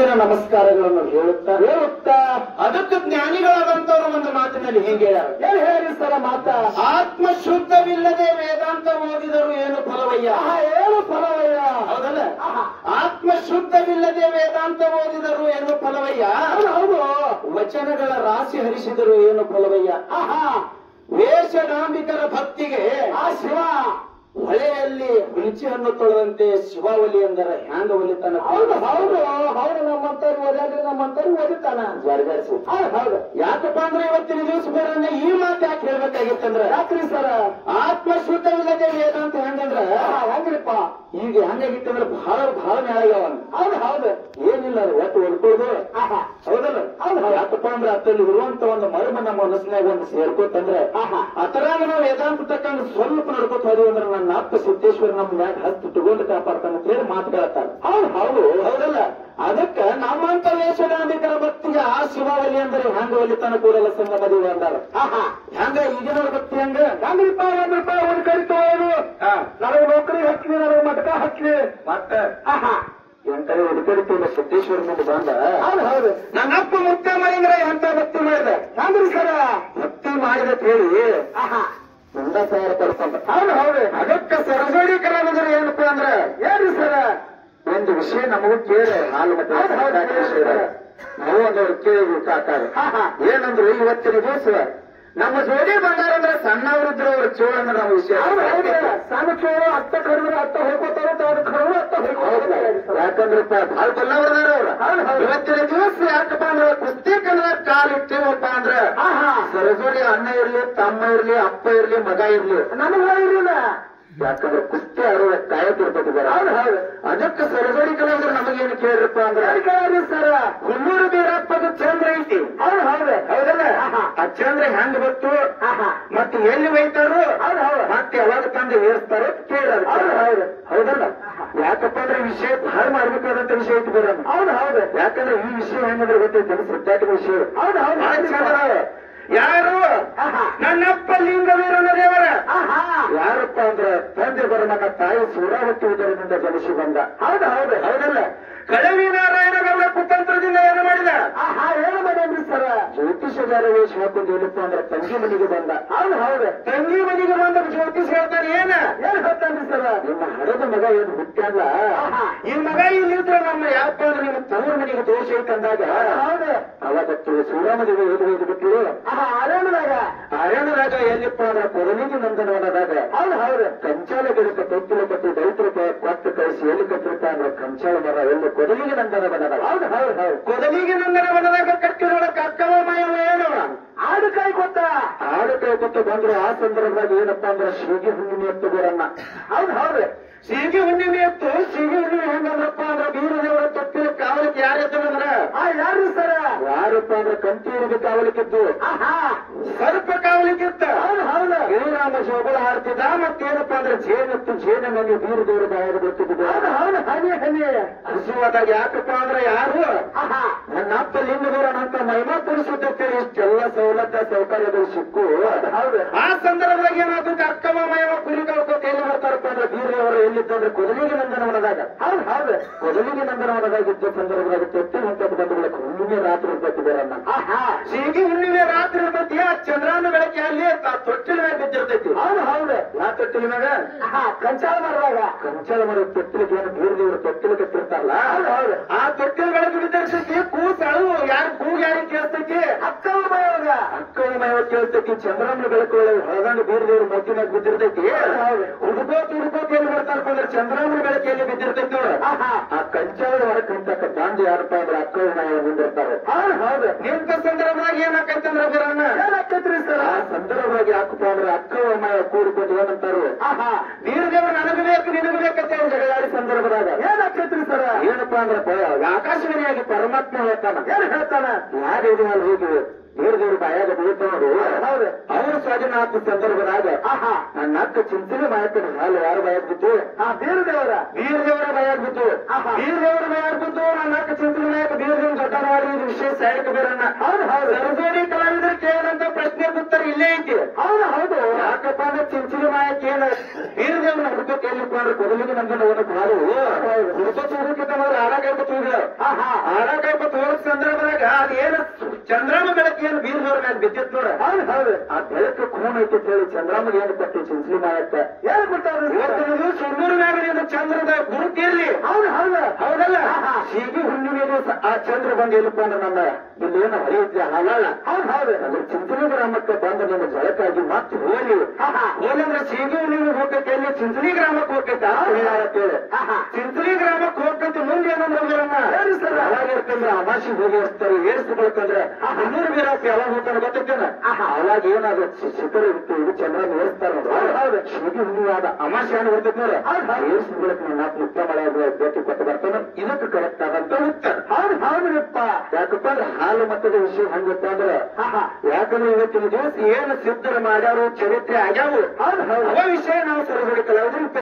ಮುಂದಿನ ನಮಸ್ಕಾರಗಳನ್ನು ಹೇಳುತ್ತಾ ಹೇಳುತ್ತಾ ಅದಕ್ಕೆ ಜ್ಞಾನಿಗಳಾದಂತವರು ಒಂದು ಮಾತಿನಲ್ಲಿ ಹೇಗೆ ಹೇಳ್ಯಾರ ಏನ್ ಹೇಳಿ ಸರ ಮಾತ ಆತ್ಮ ಶುದ್ಧವಿಲ್ಲದೆ ವೇದಾಂತ ಓದಿದರು ಏನು ಫಲವಯ್ಯ ಏನು ಫಲವಯ್ಯ ಹೌದಲ್ಲ ಆತ್ಮ ಶುದ್ಧವಿಲ್ಲದೆ ವೇದಾಂತ ಓದಿದರು ಏನು ಫಲವಯ್ಯ ಹೌದು ವಚನಗಳ ರಾಶಿ ಹರಿಸಿದರು ಏನು ಫಲವಯ್ಯ ವೇಷಡಾಂಬಿಕರ ಭಕ್ತಿಗೆ ಆ ಶಿವ ಹೊಳೆಯಲ್ಲಿ ಹುಲಿಚಿಯನ್ನು ತೊಳೆದಂತೆ ಶಿವಾವಲಿ ಎಂದರೆ ಹ್ಯಾಂಗ ಒಲಿತಾನ ಹೌದು ಹೌದು ಹೌದು ನಮ್ಮಂತವ್ರು ಓದಾದ್ರೆ ನಮ್ಮಂತವ್ರು ಓದಿತಾನ ಜಾರಿಗಾರಿಸಿ ಹೌದು ಯಾಕಪ್ಪ ಅಂದ್ರೆ ಇವತ್ತಿನ ದಿವಸ ಬರೋಣ ಈ ಮಾತು ಯಾಕೆ ಹೇಳ್ಬೇಕಾಗಿತ್ತಂದ್ರ ಯಾಕ್ರಿ ಸರ ಆತ್ಮ ಶುದ್ಧವಿಲ್ಲದೆ ವೇದಾಂತ ಹೆಂಗಂದ್ರ ಹೆಂಗ್ರಿಪ್ಪ ಈಗ ಹೆಂಗಾಗಿತ್ತಂದ್ರ ಬಹಳ ಬಹಳ ನ್ಯಾಯ ಹೌದು ಹೌದು ಏನಿಲ್ಲ ಅದು ಒಟ್ಟು ಓದ್ಕೊಳ್ಳೋದು ಹೌದಲ್ಲ ಹೌದು ಯಾಕಪ್ಪ ಅಂದ್ರೆ ಅತ್ತಲ್ಲಿ ಇರುವಂತ ಒಂದು ಮರ್ಮ ನಮ್ಮ ಮನಸ್ಸಿನಾಗ ಒಂದು ಸೇರ್ಕೋತಂದ್ರೆ ಅತರಾಗ ನಾವು ವೇದಾಂತ ತಕ್ಕಂಡು ಸ್ವಲ್ಪ ನಡ್ಕೋತ ಹೋದ್ವಿ ಅಂದ್ರೆ ನನ್ನ ಅಪ್ಪ ಸಿದ್ದೇಶ್ವರ ನಮ್ಮ ಮ್ಯಾಗ ಹತ್ತು ತಗೊಂಡು ಕಾಪಾಡ್ತಾನೆ ಅಂತ ಹೇಳಿ ಮಾತುಗಳತ್ತಾರ ಹೌದು ಹೌದು ಹೌದಲ್ಲ ಅದಕ್ಕ ನಮ್ಮಂತ ವೇಷಗಾಂಬಿಕರ ಭಕ್ತಿಗೆ ಆ ಶಿವಾವಲಿ ಅಂದ್ರೆ ಹಂಗ ಒಲಿತಾನ ಕೂಡಲ ಸಂಘ ಮದುವೆ ಅಂದಾರ ಹಂಗ ಈಗಿನ ಭಕ್ತಿ ಹಂಗ ಒಂದ್ ರೂಪಾಯಿ ಒಂದ್ ರೂಪಾಯಿ ಒಂದ್ ಕಡಿ ತಗೋರು ನನಗೆ ನೌಕರಿ ಹಚ್ಲಿ ನನಗೆ ಮಟಕ ಹಚ್ಲಿ ಮತ್ತೆ ಎಂಟನೇ ಹುಡುಕಡಿತಿಲ್ಲ ಸಿದ್ದೇಶ್ವರ ಮುಂದೆ ಬಂದ ಹೌದು ಹೌದು ನನ್ನಪ್ಪ ಮುತ್ತ ಮಹೇಂದ್ರ ಎಂತ ಭಕ್ತಿ ಮಾಡಿದ ಅಂದ್ರೆ ಸರ ಭಕ್ತಿ ಮಾಡಿದ ಹೇಳಿ ಮುಂದ ತಯಾರು ಪಡ್ಕೊಂಡ ಹೌದು ಹೌದು ಅದಕ್ಕ ಸರಜೋಡಿ ಕಲಾವಿದರು ಏನಪ್ಪ ಅಂದ್ರ ಏನ್ರಿ ಸರ ಒಂದು ವಿಷಯ ನಮಗೂ ಕೇಳಿ ಹಾಲು ಮತ್ತೆ ನಾವು ಒಂದು ಕೇಳಿ ಕಾಕಾರ ಏನಂದ್ರು ಇವತ್ತಿನ ದಿವಸ ನಮ್ಮ ಜೋಡಿ ಬಂಗಾರ ಅಂದ್ರೆ ಸಣ್ಣವರಿದ್ರು ಅವ್ರ ಚೋಳ ಅಂದ್ರೆ ನಮ್ಮ ವಿಷಯ ಸಣ್ಣ ಚೋಳು ಅತ್ತ ಕಡಿದ್ರೆ ಅತ್ತ ಹೋಗ್ಕೋತಾರ ತಾನು ಕಡಿದ್ರೆ ಅತ್ತ ಹೋಗ್ಕೋತಾರೆ ಯಾಕಂದ್ರೆ ಬಹಳ ಬಲ್ಲವರದಾರ ಅವ್ರ ಇವತ್ತಿನ ದಿವಸ ಯಾಕಪ್ಪ ಅಂದ್ರೆ ಕುಸ್ತಿ ಕನ್ನಡ ಕಾಲಿಟ್ಟೇವಪ್ಪ ಅಂದ್ರೆ ಸರಜೋಡಿ ಅಣ್ಣ ಇರ್ಲಿ ತಮ್ಮ ಇರ್ಲಿ ಅಪ್ಪ ಇರ್ಲಿ ಮಗ ಇರ್ಲಿ ನಮಗ ಇರ್ಲಿಲ್ಲ ಯಾಕಂದ್ರೆ ಕುಸ್ತಿ ಆಡುವ ಕಾಯತಿರ್ಬೇಕಿದ್ದಾರೆ ಹೌದು ಹೌದು ಅದಕ್ಕೆ ಸರಜೋಡಿ ಕಲಾವಿದ್ರು ನಮಗೇನು ಕೇಳಿರಪ್ಪ ಅಂದ್ರೆ ಸರ ಹುಲ್ಲೂರು ಬೀರಪ್ಪದ ಚಂದ್ರ ಐತಿ ಹೌದು ಹೌದು ಹೌದಲ್ಲ ಆ ಚಂದ್ರ ಹೆಂಗ್ ಬಂತು ಮತ್ತೆ ಎಲ್ಲಿ ಒಯ್ತಾರೋ ಹೌದು ಹೌದು ಮತ್ತೆ ಯಾವಾಗ ತಂದು ಏರಿಸ್ತಾರೋ ಕೇಳಿದ್ರು ಹೌದು ಹೌದು ಹೌದಲ್ಲ ಯಾಕಪ್ಪ ಅಂದ್ರೆ ಈ ವಿಷಯ ಬಹಳ ಮಾಡ್ಬೇಕಾದಂತ ವಿಷಯ ಐತಿ ಬೇಡ ಹೌದು ಹೌದು ಯಾಕಂದ್ರೆ ಈ ವಿಷಯ ಹೆಂಗಂದ್ರೆ ಗೊತ್ತೈತೆ ಸತ್ಯಾಟ ವಿಷಯ ಹೌದು ಹೌದು ಯಾರು ನನ್ನಪ್ಪ ಲಿಂಗವೀರನ ದೇವರ ಯಾರಪ್ಪ ಅಂದ್ರೆ ತಂದೆ ಬರಮನ್ನ ತಾಯಿ ಸೂರಾವತಿ ಉದರದಿಂದ ಜನಿಸಿ ಬಂದ ಹೌದು ಹೌದು ಹೌದಲ್ಲ ಕಳವಿ ನಾರಾಯಣಗೌಡ ಕುತಂತ್ರದಿಂದ ಏನು ಮಾಡಿದ ಏನು ಮಾಡನ್ರಿ ಸರ ಜ್ಯೋತಿಷಗಾರ ವೇಷ ಹಾಕೊಂಡು ಏನಪ್ಪ ಅಂದ್ರೆ ತಂಗಿ ಮನೆಗೆ ಬಂದ ಹೌದು ಹೌದು ತಂಗಿ ಮನೆಗೆ ಬಂದ ಜ್ಯೋತಿಷ್ ಹೇಳ್ತಾನೆ ಏನ ಏನ್ ಹೇಳ್ತಾನ್ರಿ ಸರ ನಿಮ್ಮ ಹಡದ ಮಗ ಏನು ಹುಟ್ಟ್ಯಾಲ್ಲ ಈ ಮಗ ಇಲ್ಲಿದ್ರೆ ನಮ್ಮ ಯಾಪ ಅಂದ್ರೆ ನಿಮ್ಮ ತವರು ಮನೆಗೆ ದೋಷ ಐತಂದಾಗ ಹೌದು ಅವಾಗ ಸೂರಾಮದಿಗೆ ಎದು ಒಯ್ದು ಬಿಟ್ಟು ಅರೇಣದಾಗ ಅರೇಣದಾಗ ಎಲ್ಲಿಪ್ಪ ಅಂದ್ರೆ ಕೊರಲಿಗೆ ನಂದನವನದಾಗ ಹೌದು ಹೌದು ಕಂಚಾಲ ಗಿಡಕ್ಕೆ ತೊಟ್ಟಿಲು ಕಟ್ಟಿ ರೈತರು ಕೊಟ್ಟು ಕಳಿಸಿ ಎಲ್ಲಿ ಕಟ್ಟಿರ್ತ ಅಂದ್ರೆ ಕಂಚಾಳ ಮರ ಎಲ್ಲಿ ಕೊದಲಿಗೆ ನಂದನ ಬನದ ಹೌದು ಹೌದು ಹೌದು ಕೊದಲಿಗೆ ನಂದನ ಬನದಾಗ ಕಟ್ಟಿರೋಳಕ್ಕೆ ಅಕ್ಕವ ಮಾಯವ ಏನು ಆಡು ಕೈ ಕೊತ್ತ ಆಡು ಕೈ ಕೊತ್ತ ಬಂದ್ರು ಆ ಸಂದರ್ಭದಾಗ ಏನಪ್ಪಾ ಅಂದ್ರೆ ಶಿವಗಿ ಹುಣ್ಣಿಮೆ ಎತ್ತುಗೋರನ್ನ ಹೌದು ಹೌದು ಸೀಗೆ ಹುಣ್ಣಿಮೆ ಎತ್ತು ಸೀಗೆ ಹುಣ್ಣಿಮೆ ಹೆಂಗಂದ್ರಪ್ಪ ಅಂದ್ರೆ ಬೀರದೇವರ ತೊಟ್ಟಿಲ ಕಾವಲಿಕ್ಕೆ ಯಾರು ಎತ್ತಂದ್ರ ಯಾರು ಸರ ಯಾರಪ್ಪ ಅಂದ್ರೆ ಕಂತೀರಿಗೆ ಕಾವಲಿಕ್ಕಿದ್ದು ಸರ್ಪ ಕಾವಲಿಕ್ಕಿತ್ತ ಹೌದು ಹೌದು ಗಿರಿರಾಮ ಶೋಭಳ ಹಾಡ್ತಿದ್ದ ಮತ್ತೇನಪ್ಪ ಅಂದ್ರೆ ಜೇನತ್ತು ಜೇನಿನಲ್ಲಿ ಬೀರದೇವರ ಬಾಯರು ಗೊತ್ತಿದ್ದು ಹೌದು ಹನಿ ಹನಿ ಹಸುವಾದಾಗ ಯಾಕಪ್ಪ ಅಂದ್ರೆ ಯಾರು ನನ್ನ ಅಪ್ಪ ಲಿಂಗದವರ ಅಂತ ಮಹಿಮಾ ಪುರುಷತ್ತೇಳಿ ಇಷ್ಟೆಲ್ಲ ಸವಲತ್ತ ಸೌಕರ್ಯಗಳು ಸಿಕ್ಕು ಹೌದು ಆ ಸಂದರ್ಭದಾಗ ಏನಾದ್ರು ಅಕ್ಕವ ಮಯವ ಕುರಿ ಕಳ್ಕೊತ ಎಲ್ಲಿ ಬರ್ತಾರಪ್ಪ ಅಂದ್ರೆ ಬೀರದೇವರು ಎಲ್ಲಿದ್ದಂದ್ರೆ ಕೊದಲಿಗೆ ನಂದನವನದಾಗ ಹೌದು ಹೌದು ಕೊದಲಿಗೆ ನಂದನವನದಾಗ ಇದ್ದ ಸಂದರ್ಭದಾಗ ತೊಟ್ಟಿ ಹೊಂಟದ್ದು ಬಂದು ಹುಣ್ಣಿಮೆ ರಾತ್ರಿ ಇರ್ಬೇಕಿದಾರನ್ನ ಸೀಗಿ ಹುಣ್ಣಿಮೆ ರಾತ್ರಿ ಇರ್ತೈತಿ ಆ ಚಂದ್ರಾನ ಬೆಳಗ್ಗೆ ಅಲ್ಲಿ ಆ ತೊಟ್ಟಿಲ ಮ್ಯಾಗ ಬಿದ್ದಿರ್ತೈತಿ ಹೌದು ಹೌದು ಯಾ ತೊಟ್ಟಿಲ ಮ್ಯಾಗ ಕಂಚಾಳ ಮರದಾಗ ಕಂಚಾಳ ಮರ ತೊಟ್ಟಿಲಿಗೆ ಏನು ಬೀರದೇವರು ತೊಟ್ಟಿಲು ಕಟ್ಟಿರ್ತಾರಲ್ಲ ಹೌದು ಹೌದು ಆ ತೊಟ್ಟಿಲ ಬೆಳಗ್ಗೆ ಬಿದ್ದಿರ್ತೈತಿ ಕೂಸಳು ಯಾರು ಕೂಗ್ ಯಾರಿಗೆ ಕೇಳ್ತೈತಿ ಅಕ್ಕವ ಮಯವಾಗ ಅಕ್ಕವ ಮಯವಾಗ ಕೇಳ್ತೈತಿ ಚಂದ್ರಾಮನ ಬೆಳಕು ಒಳಗೆ ಹೊರಗಂಡು ಬೀರದೇವರು ಮತ್ತಿನಾಗ ಬಿದ್ದಿರ್ತೈತಿ ಹುಡುಕೋತ ಹುಡುಕೋತ ಎಲ್ಲಿ ಬರ್ತಾರಪ್ಪ ಅಂದ್ರೆ ಚಂದ್ರಾಮನ ಬೆಳಕು ಎಲ್ಲಿ ಬಿದ್ದಿರ್ತೈತಿ ನೋಡು ಆ ಕಂಚಾಳದ ಹೊರಗೆ ಕಂತಕ್ಕ ಬಾಂಧಿ ಯಾರಪ್ಪ ಅಂದ್ರೆ ಅಕ್ಕವ ಮಯ ಮುಂದಿರ್ತಾರೆ ಹೌದು ಹೌದು ನಿಂತ ಸಂದರ್ಭದಾಗ ಏನಾಕೈತೆ ಅಂದ್ರೆ ಬೀರಣ್ಣ ಏನಾಕೈತ್ರಿ ಸರ್ ಆ ಸಂದರ್ಭದಾಗ ಯಾಕಪ್ಪ ಅಂದ್ರೆ ಅಕ್ಕವ ಮಯ ಕೂಡಿಕೊಂಡು ಏನಂತಾರು ವೀರದೇವರು ನನಗೆ ಬೇಕು ನಿನಗೆ ಬೇಕಂತ ಹೇಳಿ ಜಗಳಾಡಿ ಸಂದರ್ಭದಾಗ ಏನಾಕೈತ್ರಿ ಸರ್ ಏನಪ್ಪಾ ಅಂದ್ರೆ ಪ- ಆಕಾಶವಾಣಿಯಾಗಿ ಪರಮಾತ್ಮ ಹೇಳ್ತಾನ ಏನ್ ಹೇಳ್ತಾನ ಯಾರು ಇದು ಅಲ್ಲಿ ಹೋಗಿ ವೀರದೇವ್ರ ಬಾಯಾಗ ಬೀಳ್ತಾವ್ರು ಹೌದು ಅವರ ಸ್ವಾಧೀನ ಆದ ಸಂದರ್ಭದಾಗ ನನ್ನ ಅಕ್ಕ ಚಿಂತನೆ ಮಾಡ್ತಾನೆ ಹಾಲು ಯಾರ ಬಾಯಾಗ ಬಿದ್ದು ಆ ವೀರದೇವರ ವೀರದೇವರ ಬಾಯಾಗ ಬಿದ್ದು ವೀರದೇವರ ಬಾಯಾಗ ಬಿದ್ದು ನನ್ನ ಅಕ್ಕ ಚಿಂತನೆ ಮಾಡಕ್ಕೆ ವೀರದೇವ್ರ ದೊಡ್ಡವಾಡಿ ಇದು ವಿಶೇಷ ಸಹಾಯಕ ಬೇರನ್ನ ಹೌದು ಹೌದು ಸರಸ್ವತಿ ಕಲಾವಿದರು ಕೇಳಿದಂತ ಪ್ರಶ್ನೆ ಉತ್ತರ ಇಲ್ಲೇ ಐತಿ ಹೌದು ಹೌದು ಯಾಕಪ್ಪ ಅಂದ್ರೆ ಚಿಂಚಲಿ ಮಾಯಕ್ಕೆ ಏನ ವೀರದೇವ್ರ ಹುಡುಕಕ್ಕೆ ಎಲ್ಲಿಪ್ಪ ಅಂದ್ರೆ ಕೊದಲಿಗೆ ನಂದನ ಓದಕ್ಕೆ ಹಾರು ಹುಡುಕ ಚೂಡಕ್ಕಿಂತ ಮೊದಲು ಆರಾಗ ತೂಗ ಹಾಡಕೈಪತ್ ಹೋದ ಸಂದರ್ಭದಾಗ ಅದೇನು ಚಂದ್ರಮ ಬೆಳಕು ಏನು ಬೀರ್ದವ್ರ ಮೇಲೆ ಬಿದ್ದಿತ್ ನೋಡ ಹೌದು ಹೌದು ಆ ಬೆಳಕು ಖೂನ್ ಐತಿ ಅಂತ ಹೇಳಿ ಚಂದ್ರಮಗೆ ಏನು ಕೊಟ್ಟು ಚಿಂಚಲಿ ಮಾಡತ್ತ ಏನು ಕೊಟ್ಟಾರ ಇವತ್ತಿನ ಸುಂದೂರು ಮ್ಯಾಗಲಿಂದ ಚಂದ್ರದ ಗುರುತಿರ್ಲಿ ಹೌದು ಹೌದು ಹೌದಲ್ಲ ಸೀಗಿ ಹುಣ್ಣಿಮೆ ದಿವಸ ಆ ಚಂದ್ರ ಬಂದು ಎಲ್ಕೊಂಡು ನಮ್ಮ ಇಲ್ಲೇನು ಹರಿಯುತ್ತೆ ಹಾಗಲ್ಲ ಹೌದು ಹೌದು ಅದು ಚಿಂಚಲಿ ಗ್ರಾಮಕ್ಕೆ ಬಂದು ನಿಮ್ಮ ಜಳಕ್ಕಾಗಿ ಮತ್ತೆ ಹೋಲಿ ಹೋಲಿ ಅಂದ್ರೆ ಸೀಗಿ ಹುಣ್ಣಿಮೆ ಹೋಗಕ್ಕೆ ಅಲ್ಲಿ ಚಿಂಚಲಿ ಗ್ರಾಮಕ್ಕೆ ಹೋಗಕ್ಕೆ ಹೇಳಿ ಚಿಂಚಲಿ ಗ್ರಾಮಕ್ಕೆ ಹೋಗಕ್ಕೆ ಮುಂದೆ ಏನಂದ್ರೆ ಅವಾಗ ಇರ್ತಂದ್ರೆ ಅಮಾಸಿ ಹೋಗಿ ಇರ್ತಾರೆ ಏರಿಸ್ಬೇಕಂದ್ರೆ ಮುನ್ನೂರು ಬೀರಕ್ಕೆ ಯಾವಾಗ ಹೋಗ್ತಾನೆ ಗೊತ್ತೇನ ಅವಾಗ ಏನಾದ್ರು ಶಿಖರ ಇತ್ತು ಇದು ಚಂದ್ರ ಏರಿಸ್ತಾರೆ ಹೌದು ಶಿಗಿ ಹುಣ್ಣಿವಾದ ಅಮಾಸಿ ಏನು ಬರ್ತೈತೆ ನೋಡ ಏರಿಸ್ಬೇಕು ನನ್ನ ಮುಕ್ತ ಮಳೆ ಭೇಟಿ ಕೊಟ್ಟು ಬರ್ತಾನೆ ಇದಕ್ಕೆ ಕರೆಕ್ಟ್ ಆದಂತ ಉತ್ತರ ಹೌದು ಹೌದ್ರಿಪ್ಪ ಯಾಕಪ್ಪ ಅಂದ್ರೆ ಹಾಲು ಮಟ್ಟದ ವಿಷಯ ಹಂಗಪ್ಪ ಅಂದ್ರೆ ಯಾಕಂದ್ರೆ ಇವತ್ತಿನ ದಿವಸ ಏನು ಸಿದ್ಧರು ಮಾಡ್ಯಾರು ಚರಿತ್ರೆ ಆಗ್ಯಾವು ಅವ ವಿಷಯ ನಾವು ಸರಿಬೇಕಲ್ಲ